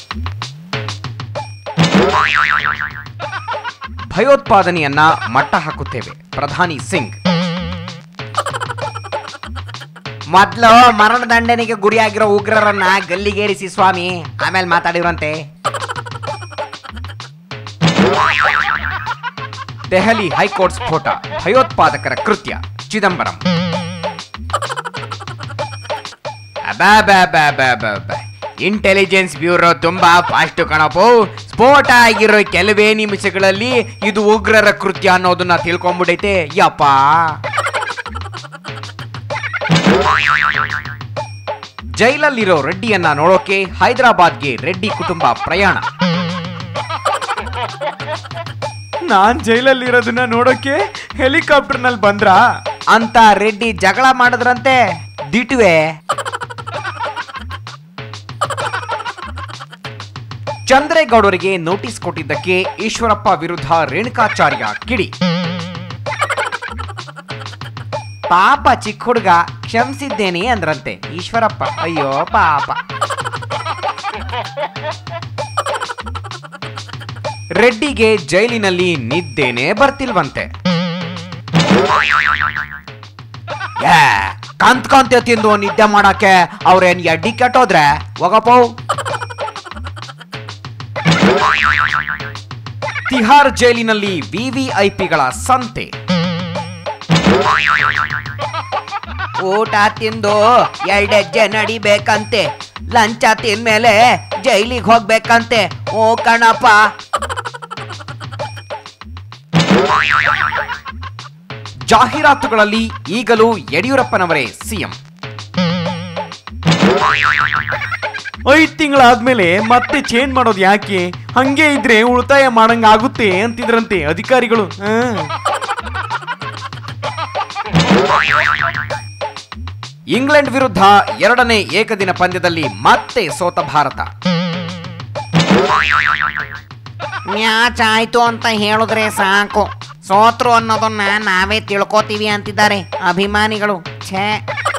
ಭಯೋತ್ಪಾದನೆಯನ್ನ ಮಟ್ಟ ಹಾಕುತ್ತೇವೆ ಪ್ರಧಾನಿ ಸಿಂಗ್ ಮೊದ್ಲು ಮರಣದಂಡನೆಗೆ ಗುರಿಯಾಗಿರೋ ಉಗ್ರರನ್ನ ಗಲ್ಲಿಗೇರಿಸಿ ಸ್ವಾಮಿ ಆಮೇಲೆ ಮಾತಾಡಿರಂತೆ ದೆಹಲಿ ಹೈಕೋರ್ಟ್ ಸ್ಫೋಟ ಭಯೋತ್ಪಾದಕರ ಕೃತ್ಯ ಚಿದಂಬರಂ ಇಂಟೆಲಿಜೆನ್ಸ್ ಬ್ಯೂರೋ ತುಂಬಾ ಫಾಸ್ಟ್ ಕಣಪೋ ಸ್ಫೋಟ ಆಗಿರೋ ಕೆಲವೇ ನಿಮಿಷಗಳಲ್ಲಿ ಇದು ಉಗ್ರರ ಕೃತ್ಯ ಅನ್ನೋದನ್ನ ತಿಳ್ಕೊಂಡ್ಬಿಡೈತೆ ಯಪ್ಪ ಜೈಲಲ್ಲಿರೋ ರೆಡ್ಡಿಯನ್ನ ನೋಡೋಕೆ ಹೈದರಾಬಾದ್ಗೆ ರೆಡ್ಡಿ ಕುಟುಂಬ ಪ್ರಯಾಣ ನಾನ್ ಜೈಲಲ್ಲಿರೋದನ್ನ ನೋಡೋಕೆ ಹೆಲಿಕಾಪ್ಟರ್ ನಲ್ಲಿ ಬಂದ್ರಾ ಅಂತ ರೆಡ್ಡಿ ಜಗಳ ಮಾಡಿದ್ರಂತೆ ದಿಟ್ವೆ ಚಂದ್ರೇಗೌಡರಿಗೆ ನೋಟಿಸ್ ಕೊಟ್ಟಿದ್ದಕ್ಕೆ ಈಶ್ವರಪ್ಪ ವಿರುದ್ಧ ರೇಣುಕಾಚಾರ್ಯ ಕಿಡಿ ಪಾಪ ಚಿಕ್ಕ ಹುಡುಗ ಕ್ಷಮಿಸಿದ್ದೇನೆ ಅಂದ್ರಂತೆ ಈಶ್ವರಪ್ಪ ಅಯ್ಯೋ ಪಾಪ ರೆಡ್ಡಿಗೆ ಜೈಲಿನಲ್ಲಿ ನಿದ್ದೆನೇ ಬರ್ತಿಲ್ವಂತೆ ಏ ಕಂತ್ ಕಂತೆ ತಿಂದು ನಿದ್ದೆ ಮಾಡಕ್ಕೆ ಅವ್ರೇನ್ ಎಡ್ಡಿ ಕೆಟ್ಟೋದ್ರೆ ಹೋಗಪ್ಪೋ ತಿಹಾರ್ ಜೈಲಿನಲ್ಲಿ ವಿವಿಐಪಿಗಳ ಸಂತೆ ಊಟ ತಿಂದು ಎರಡೆಜ್ಜೆ ನಡಿಬೇಕಂತೆ ಲಂಚ ತಿಂದ್ಮೇಲೆ ಜೈಲಿಗೆ ಹೋಗ್ಬೇಕಂತೆ ಓ ಕಣಪ್ಪ ಜಾಹೀರಾತುಗಳಲ್ಲಿ ಈಗಲೂ ಯಡಿಯೂರಪ್ಪನವರೇ ಸಿಎಂ ಐದ್ ತಿಂಗಳಾದ್ಮೇಲೆ ಮತ್ತೆ ಚೇಂಜ್ ಮಾಡೋದು ಯಾಕೆ ಹಂಗೆ ಇದ್ರೆ ಉಳಿತಾಯ ಮಾಡಂಗ ಆಗುತ್ತೆ ಅಂತಿದ್ರಂತೆ ಅಧಿಕಾರಿಗಳು ಹ್ಮ್. ಇಂಗ್ಲೆಂಡ್ ವಿರುದ್ಧ ಎರಡನೇ ಏಕದಿನ ಪಂದ್ಯದಲ್ಲಿ ಮತ್ತೆ ಸೋತ ಭಾರತ ಮ್ಯಾಚ್ ಆಯ್ತು ಅಂತ ಹೇಳಿದ್ರೆ ಸಾಕು ಸೋತ್ರು ಅನ್ನೋದನ್ನ ನಾವೇ ತಿಳ್ಕೊತೀವಿ ಅಂತಿದ್ದಾರೆ ಅಭಿಮಾನಿಗಳು ಛೇ